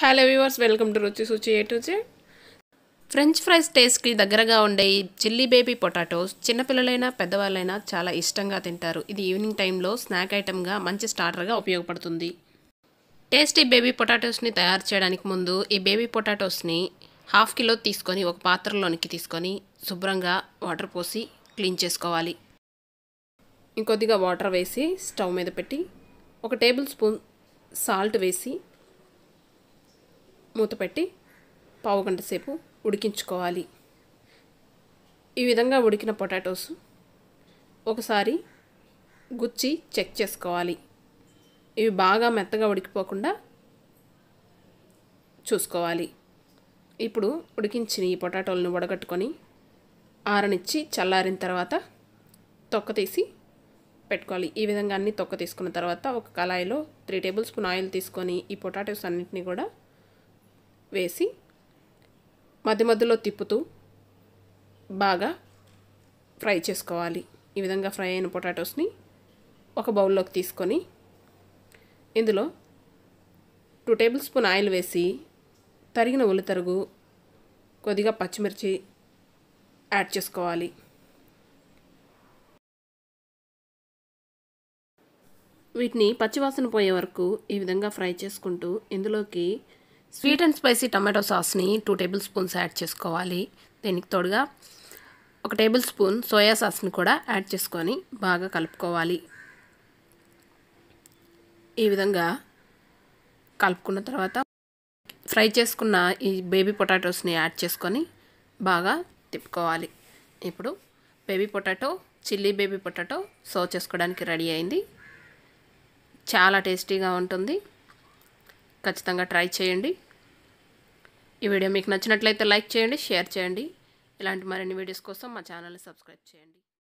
hello viewers welcome to Ruchi Suchi A to Z French fries టేస్ట్కి దగ్గరగా ఉండే ఈ చిల్లీ బేబీ పొటాటోస్ చిన్నపిల్లలైనా పెద్దవాళ్ళైనా చాలా ఇష్టంగా తింటారు ఇది ఈవినింగ్ టైంలో స్నాక్ ఐటమ్గా మంచి స్టార్టర్గా ఉపయోగపడుతుంది టేస్టీ బేబీ పొటాటోస్ని తయారు చేయడానికి ముందు ఈ బేబీ పొటాటోస్ని హాఫ్ కిలో తీసుకొని ఒక పాత్రలోనికి తీసుకొని శుభ్రంగా వాటర్ పోసి క్లీన్ చేసుకోవాలి ఇంకొద్దిగా వాటర్ వేసి స్టవ్ మీద పెట్టి ఒక టేబుల్ స్పూన్ సాల్ట్ వేసి మూత పెట్టి పావు గంట సేపు ఉడికించుకోవాలి ఈ విధంగా ఉడికిన పొటాటోస్ ఒకసారి గుచ్చి చెక్ చేసుకోవాలి ఇవి బాగా మెత్తగా ఉడికిపోకుండా చూసుకోవాలి ఇప్పుడు ఉడికించిన ఈ పొటాటోలను వడగట్టుకొని ఆరనిచ్చి చల్లారిన తర్వాత తొక్క తీసి పెట్టుకోవాలి ఈ విధంగా అన్ని తొక్క తీసుకున్న తర్వాత ఒక కళాయిలో త్రీ టేబుల్ స్పూన్ ఆయిల్ తీసుకొని ఈ పొటాటోస్ అన్నింటినీ కూడా వేసి మధ్య మధ్యలో తిప్పుతూ బాగా ఫ్రై చేసుకోవాలి ఈ విధంగా ఫ్రై అయిన పొటాటోస్ని ఒక బౌల్లోకి తీసుకొని ఇందులో టూ టేబుల్ స్పూన్ ఆయిల్ వేసి తరిగిన ఉల్లి తరుగు కొద్దిగా పచ్చిమిర్చి యాడ్ చేసుకోవాలి వీటిని పచ్చివాసన పోయే వరకు ఈ విధంగా ఫ్రై చేసుకుంటూ ఇందులోకి స్వీట్ అండ్ స్పైసీ టమాటో సాస్ని టూ టేబుల్ స్పూన్స్ యాడ్ చేసుకోవాలి దీనికి తోడుగా ఒక టేబుల్ స్పూన్ సోయా సాస్ని కూడా యాడ్ చేసుకొని బాగా కలుపుకోవాలి ఈ విధంగా కలుపుకున్న తర్వాత ఫ్రై చేసుకున్న ఈ బేబీ పొటాటోస్ని యాడ్ చేసుకొని బాగా తిప్పుకోవాలి ఇప్పుడు baby potato chilli baby potato serve చేసుకోవడానికి రెడీ అయింది చాలా టేస్టీగా ఉంటుంది ఖచ్చితంగా ట్రై చేయండి ఈ వీడియో మీకు నచ్చినట్లయితే లైక్ చేయండి షేర్ చేయండి ఇలాంటి మరిన్ని వీడియోస్ కోసం మా ఛానల్ని సబ్స్క్రైబ్ చేయండి